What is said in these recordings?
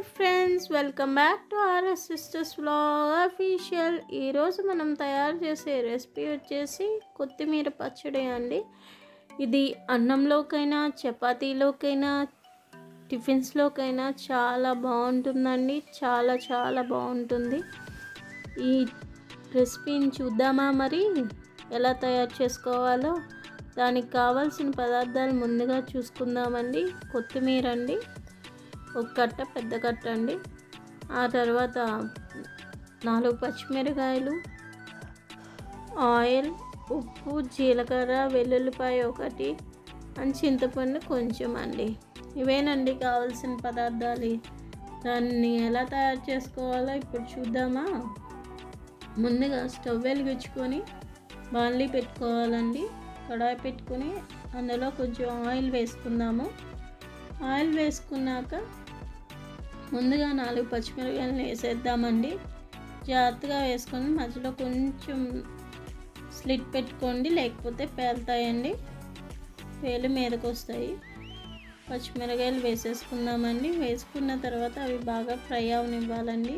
friends welcome back to RS sisters vlog official ఈరోజు మనం తయారు చేసే రెసిపీ వచ్చేసి కొత్తిమీర పచ్చడి అండి ఇది అన్నంలోకైనా చపాతీలోకైనా టిఫిన్స్లోకైనా చాలా బాగుంటుందండి చాలా చాలా బాగుంటుంది ఈ రెసిపీని చూద్దామా మరి ఎలా తయారు చేసుకోవాలో దానికి కావాల్సిన పదార్థాలు ముందుగా చూసుకుందామండి కొత్తిమీర అండి ఒక కట్ట పెద్ద కట్ట అండి ఆ తర్వాత నాలుగు పచ్చిమిరకాయలు ఆయిల్ ఉప్పు జీలకర్ర వెల్లుల్లిపాయ ఒకటి అండ్ చింతపండు కొంచెం అండి ఇవేనండి కావాల్సిన పదార్థాలు దాన్ని ఎలా తయారు చేసుకోవాలో ఇప్పుడు చూద్దామా ముందుగా స్టవ్ వెలిగించుకొని బాణలి పెట్టుకోవాలండి కడాయి పెట్టుకొని అందులో కొంచెం ఆయిల్ వేసుకుందాము ఆయిల్ వేసుకున్నాక ముందుగా నాలుగు పచ్చిమిరపకాయలను వేసేద్దామండి జాగ్రత్తగా వేసుకొని మధ్యలో కొంచెం స్లిట్ పెట్టుకోండి లేకపోతే పేలుతాయండి పేలు మీదకి వస్తాయి పచ్చిమిరకాయలు వేసేసుకుందామండి వేసుకున్న తర్వాత అవి బాగా ఫ్రై అవనివ్వాలండి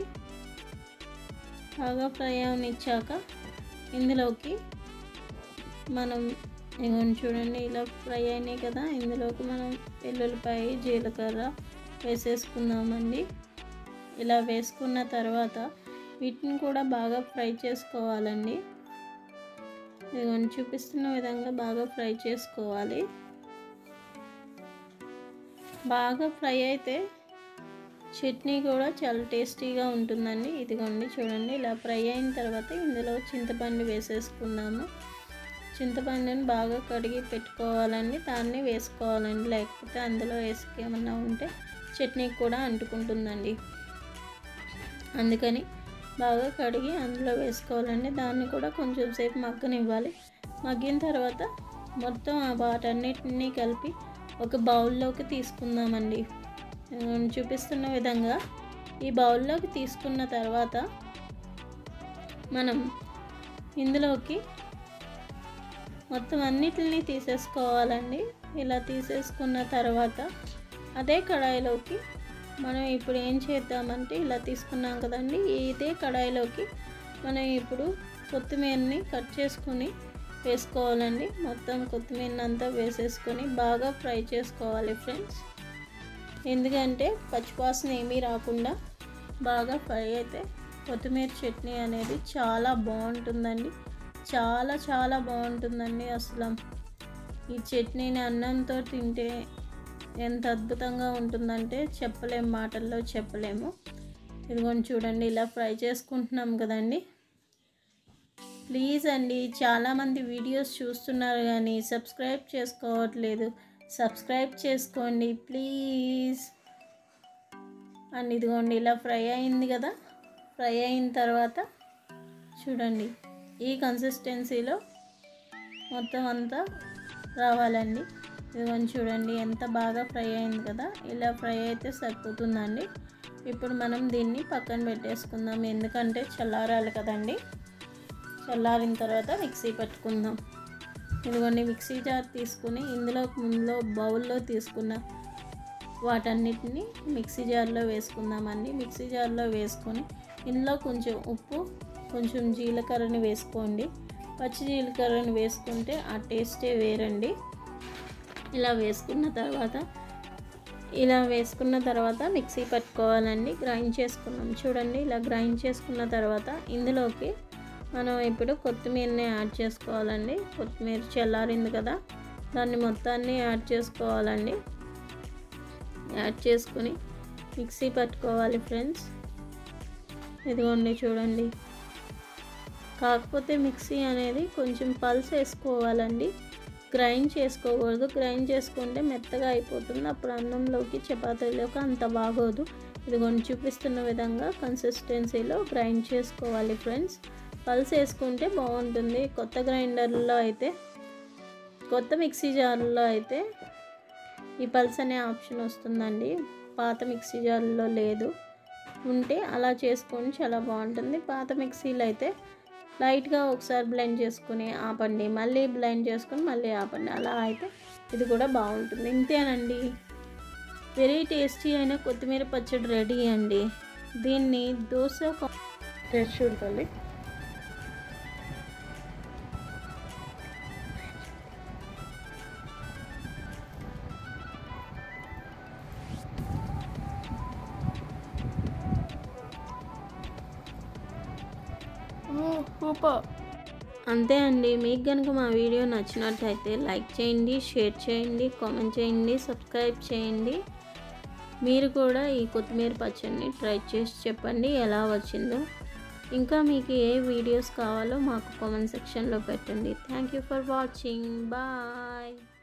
బాగా ఫ్రై అవనిచ్చాక ఇందులోకి మనం ఇదిగోండి చూడండి ఇలా ఫ్రై అయినాయి కదా ఇందులోకి మనం వెల్లుల్లిపాయ జీలకర్ర వేసేసుకుందామండి ఇలా వేసుకున్న తర్వాత వీటిని కూడా బాగా ఫ్రై చేసుకోవాలండి ఇదిగోండి చూపిస్తున్న విధంగా బాగా ఫ్రై చేసుకోవాలి బాగా ఫ్రై అయితే చట్నీ కూడా చాలా టేస్టీగా ఉంటుందండి ఇదిగోండి చూడండి ఇలా ఫ్రై అయిన తర్వాత ఇందులో చింతపండు వేసేసుకుందాము చింతపండుని బాగా కడిగి పెట్టుకోవాలండి దాన్ని వేసుకోవాలండి లేకపోతే అందులో వేసుకు ఏమన్నా ఉంటే చట్నీ కూడా అంటుకుంటుందండి అందుకని బాగా కడిగి అందులో వేసుకోవాలండి దాన్ని కూడా కొంచెం సేపు మగ్గనివ్వాలి మగ్గిన తర్వాత మొత్తం ఆ వాటన్నిటిని కలిపి ఒక బౌల్లోకి తీసుకుందామండి చూపిస్తున్న విధంగా ఈ బౌల్లోకి తీసుకున్న తర్వాత మనం ఇందులోకి మొత్తం అన్నిటిని తీసేసుకోవాలండి ఇలా తీసేసుకున్న తర్వాత అదే కడాయిలోకి మనం ఇప్పుడు ఏం చేద్దామంటే ఇలా తీసుకున్నాం కదండి ఇదే కడాయిలోకి మనం ఇప్పుడు కొత్తిమీరని కట్ చేసుకొని వేసుకోవాలండి మొత్తం కొత్తిమీరని అంతా వేసేసుకొని బాగా ఫ్రై చేసుకోవాలి ఫ్రెండ్స్ ఎందుకంటే పచ్చివాసన ఏమీ రాకుండా బాగా ఫ్రై అయితే కొత్తిమీర చట్నీ అనేది చాలా బాగుంటుందండి చాలా చాలా బాగుంటుందండి అసలు ఈ చట్నీని అన్నంతో తింటే ఎంత అద్భుతంగా ఉంటుందంటే చెప్పలేము మాటల్లో చెప్పలేము ఇదిగోండి చూడండి ఇలా ఫ్రై చేసుకుంటున్నాం కదండి ప్లీజ్ అండి చాలామంది వీడియోస్ చూస్తున్నారు కానీ సబ్స్క్రైబ్ చేసుకోవట్లేదు సబ్స్క్రైబ్ చేసుకోండి ప్లీజ్ అండ్ ఇదిగోండి ఇలా ఫ్రై అయింది కదా ఫ్రై అయిన తర్వాత చూడండి ఈ కన్సిస్టెన్సీలో మొత్తం అంతా రావాలండి ఇదిగోండి చూడండి ఎంత బాగా ఫ్రై అయింది కదా ఇలా ఫ్రై అయితే సరిపోతుందండి ఇప్పుడు మనం దీన్ని పక్కన పెట్టేసుకుందాం ఎందుకంటే చల్లారాలి కదండి చల్లారిన తర్వాత మిక్సీ పెట్టుకుందాం ఇదిగోండి మిక్సీ జార్ తీసుకుని ఇందులో ముందులో బౌల్లో తీసుకున్న వాటన్నిటిని మిక్సీ జార్లో వేసుకుందామండి మిక్సీ జార్లో వేసుకొని ఇందులో కొంచెం ఉప్పు కొంచెం జీలకర్రని వేసుకోండి పచ్చి జీలకర్రని వేసుకుంటే ఆ టేస్టే వేరండి ఇలా వేసుకున్న తర్వాత ఇలా వేసుకున్న తర్వాత మిక్సీ పట్టుకోవాలండి గ్రైండ్ చేసుకున్నాం చూడండి ఇలా గ్రైండ్ చేసుకున్న తర్వాత ఇందులోకి మనం ఇప్పుడు కొత్తిమీరని యాడ్ చేసుకోవాలండి కొత్తిమీర చల్లారింది కదా దాన్ని మొత్తాన్ని యాడ్ చేసుకోవాలండి యాడ్ చేసుకుని మిక్సీ పట్టుకోవాలి ఫ్రెండ్స్ ఇదిగోండి చూడండి కాకపోతే మిక్సీ అనేది కొంచెం పల్స్ వేసుకోవాలండి గ్రైండ్ చేసుకోకూడదు గ్రైండ్ చేసుకుంటే మెత్తగా అయిపోతుంది అప్పుడు అన్నంలోకి చపాతీలోకి అంత బాగోదు ఇదిగోండి చూపిస్తున్న విధంగా కన్సిస్టెన్సీలో గ్రైండ్ చేసుకోవాలి ఫ్రెండ్స్ పల్స్ వేసుకుంటే బాగుంటుంది కొత్త గ్రైండర్లో అయితే కొత్త మిక్సీ జార్లో అయితే ఈ పల్స్ అనే ఆప్షన్ వస్తుందండి పాత మిక్సీ జార్లో లేదు ఉంటే అలా చేసుకొని చాలా బాగుంటుంది పాత మిక్సీలో అయితే లైట్గా ఒకసారి బ్లెండ్ చేసుకుని ఆపండి మళ్ళీ బ్లెండ్ చేసుకుని మళ్ళీ ఆపండి అలా అయితే ఇది కూడా బాగుంటుంది ఇంతేనండి వెరీ టేస్టీ అయిన కొత్తిమీర పచ్చడి రెడీ అండి దీన్ని దోశ టేస్ట్ చూడు తల్లి సూపర్ అంతే అండి మీకు కనుక మా వీడియో నచ్చినట్టయితే లైక్ చేయండి షేర్ చేయండి కామెంట్ చేయండి సబ్స్క్రైబ్ చేయండి మీరు కూడా ఈ కొత్తిమీర పచ్చడిని ట్రై చేసి చెప్పండి ఎలా వచ్చిందో ఇంకా మీకు ఏ వీడియోస్ కావాలో మాకు కామెంట్ సెక్షన్లో పెట్టండి thank you for watching bye